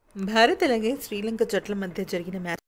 భారత్ అలాగే శ్రీలంక జట్ల మధ్య జరిగిన మ్యాచ్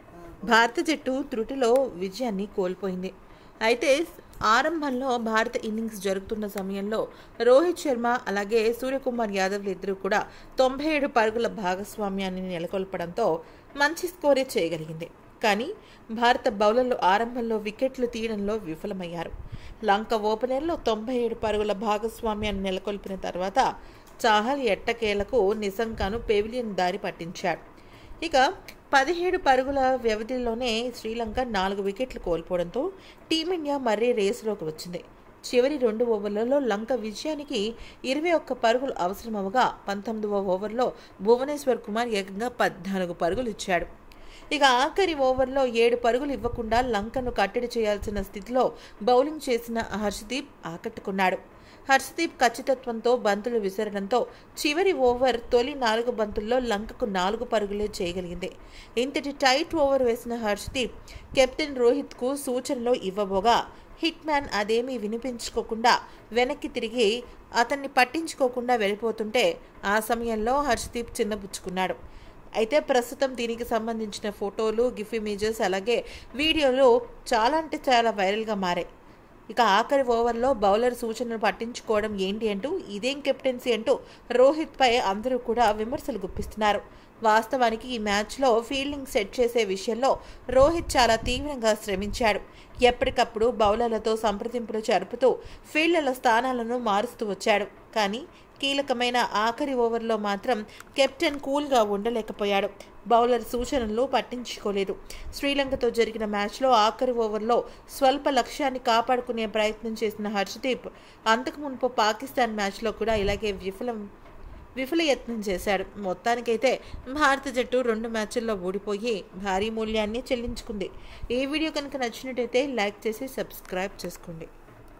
భారత జట్టు త్రుటిలో విజయాన్ని కోల్పోయింది అయితే ఆరంభంలో భారత ఇన్నింగ్స్ జరుగుతున్న సమయంలో రోహిత్ శర్మ అలాగే సూర్యకుమార్ యాదవ్లు ఇద్దరు కూడా తొంభై ఏడు పరుగుల భాగస్వామ్యాన్ని నెలకొల్పడంతో మంచి స్కోరే చేయగలిగింది కానీ భారత బౌలర్లు ఆరంభంలో వికెట్లు తీయడంలో విఫలమయ్యారు లంక ఓపెనర్లో తొంభై ఏడు పరుగుల భాగస్వామ్యాన్ని నెలకొల్పిన తర్వాత చాహల్ ఎట్టకేలకు నిజంగాను పెవిలియన్ దారి పట్టించాడు ఇక పదిహేడు పరుగుల వ్యవధిలోనే శ్రీలంక నాలుగు వికెట్లు కోల్పోవడంతో టీమిండియా మర్రీ రేసులోకి వచ్చింది చివరి రెండు ఓవర్లలో లంక విజయానికి ఇరవై ఒక్క పరుగులు అవసరమవగా పంతొమ్మిదవ ఓవర్లో భువనేశ్వర్ కుమార్ ఏకంగా పద్నాలుగు పరుగులు ఇచ్చాడు ఇక ఆఖరి ఓవర్లో ఏడు పరుగులు ఇవ్వకుండా లంకను కట్టడి చేయాల్సిన స్థితిలో బౌలింగ్ చేసిన హర్షదీప్ ఆకట్టుకున్నాడు హర్షదీప్ ఖచ్చితత్వంతో బంతులు విసరడంతో చివరి ఓవర్ తొలి నాలుగు బంతుల్లో లంకకు నాలుగు పరుగులే చేయగలిగింది ఇంతటి టైట్ ఓవర్ వేసిన హర్షదీప్ కెప్టెన్ రోహిత్కు సూచనలు ఇవ్వబోగా హిట్ మ్యాన్ అదేమీ వినిపించుకోకుండా వెనక్కి తిరిగి అతన్ని పట్టించుకోకుండా వెళ్ళిపోతుంటే ఆ సమయంలో హర్షదీప్ చిన్నబుచ్చుకున్నాడు అయితే ప్రస్తుతం దీనికి సంబంధించిన ఫోటోలు గిఫ్ ఇమేజెస్ అలాగే వీడియోలు చాలా అంటే చాలా వైరల్గా మారాయి ఇక ఆఖరి ఓవర్లో బౌలర్ సూచనలు పట్టించుకోవడం ఏంటి అంటూ ఇదేం కెప్టెన్సీ అంటూ రోహిత్పై అందరూ కూడా విమర్శలు గుప్పిస్తున్నారు వాస్తవానికి ఈ మ్యాచ్లో ఫీల్డింగ్ సెట్ చేసే విషయంలో రోహిత్ చాలా తీవ్రంగా శ్రమించాడు ఎప్పటికప్పుడు బౌలర్లతో సంప్రదింపులు జరుపుతూ ఫీల్డర్ల స్థానాలను మారుస్తూ వచ్చాడు కానీ కీలకమైన ఆఖరి ఓవర్లో మాత్రం కెప్టెన్ కూల్గా ఉండలేకపోయాడు బౌలర్ సూచనలు పట్టించుకోలేదు శ్రీలంకతో జరిగిన మ్యాచ్లో ఆఖరి ఓవర్లో స్వల్ప లక్ష్యాన్ని కాపాడుకునే ప్రయత్నం చేసిన హర్షదీప్ అంతకు మునుపు పాకిస్తాన్ మ్యాచ్లో కూడా ఇలాగే విఫలం విఫల యత్నం చేశాడు మొత్తానికైతే భారత జట్టు రెండు మ్యాచ్ల్లో ఓడిపోయి భారీ మూల్యాన్ని చెల్లించుకుంది ఈ వీడియో కనుక నచ్చినట్టయితే లైక్ చేసి సబ్స్క్రైబ్ చేసుకోండి